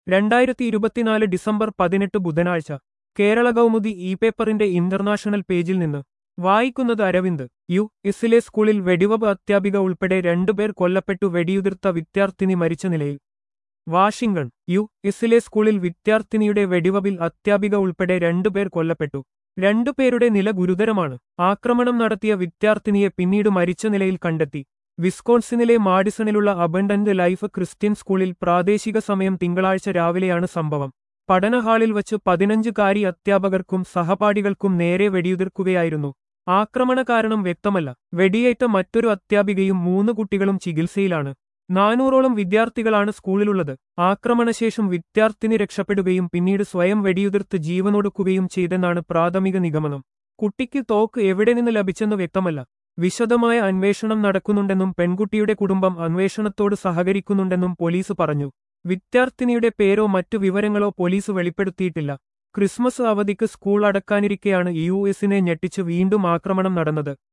രണ്ടായിരത്തി ഇരുപത്തിനാല് ഡിസംബർ പതിനെട്ട് ബുധനാഴ്ച കേരള കൗമുദി ഇ പേപ്പറിന്റെ ഇന്റർനാഷണൽ പേജിൽ നിന്ന് വായിക്കുന്നത് അരവിന്ദ് യു എസിലെ സ്കൂളിൽ വെടിവെപ്പ് അധ്യാപിക ഉൾപ്പെടെ രണ്ടുപേർ കൊല്ലപ്പെട്ടു വെടിയുതിർത്ത വിദ്യാർത്ഥിനി മരിച്ച നിലയിൽ വാഷിംഗ്ടൺ യു എസിലെ സ്കൂളിൽ വിദ്യാർത്ഥിനിയുടെ വെടിവെപ്പിൽ അധ്യാപിക ഉൾപ്പെടെ രണ്ടുപേർ കൊല്ലപ്പെട്ടു രണ്ടുപേരുടെ നില ഗുരുതരമാണ് ആക്രമണം നടത്തിയ വിദ്യാർത്ഥിനിയെ പിന്നീട് മരിച്ച നിലയിൽ കണ്ടെത്തി വിസ്കോൺസിനിലെ മാഡിസണിലുള്ള അബണ്ടന്റ് ലൈഫ് ക്രിസ്ത്യൻ സ്കൂളിൽ പ്രാദേശിക സമയം തിങ്കളാഴ്ച രാവിലെയാണ് സംഭവം പഠന ഹാളിൽ വച്ച് പതിനഞ്ചുകാരി അധ്യാപകർക്കും സഹപാഠികൾക്കും നേരെ വെടിയുതിർക്കുകയായിരുന്നു ആക്രമണ കാരണം വ്യക്തമല്ല വെടിയേറ്റ മറ്റൊരു അധ്യാപികയും മൂന്ന് കുട്ടികളും ചികിത്സയിലാണ് നാനൂറോളം വിദ്യാർത്ഥികളാണ് സ്കൂളിലുള്ളത് ആക്രമണശേഷം വിദ്യാർത്ഥിനി രക്ഷപ്പെടുകയും പിന്നീട് സ്വയം വെടിയുതിർത്ത് ജീവനൊടുക്കുകയും ചെയ്തെന്നാണ് പ്രാഥമിക നിഗമനം കുട്ടിക്ക് തോക്ക് എവിടെ നിന്ന് ലഭിച്ചെന്ന് വ്യക്തമല്ല വിശദമായ അന്വേഷണം നടക്കുന്നുണ്ടെന്നും പെൺകുട്ടിയുടെ കുടുംബം അന്വേഷണത്തോട് സഹകരിക്കുന്നുണ്ടെന്നും പോലീസ് പറഞ്ഞു വിദ്യാർത്ഥിനിയുടെ പേരോ മറ്റു വിവരങ്ങളോ പോലീസ് വെളിപ്പെടുത്തിയിട്ടില്ല ക്രിസ്മസ് അവധിക്ക് സ്കൂൾ അടക്കാനിരിക്കെയാണ് യു എസിനെ ഞെട്ടിച്ച് വീണ്ടും ആക്രമണം നടന്നത്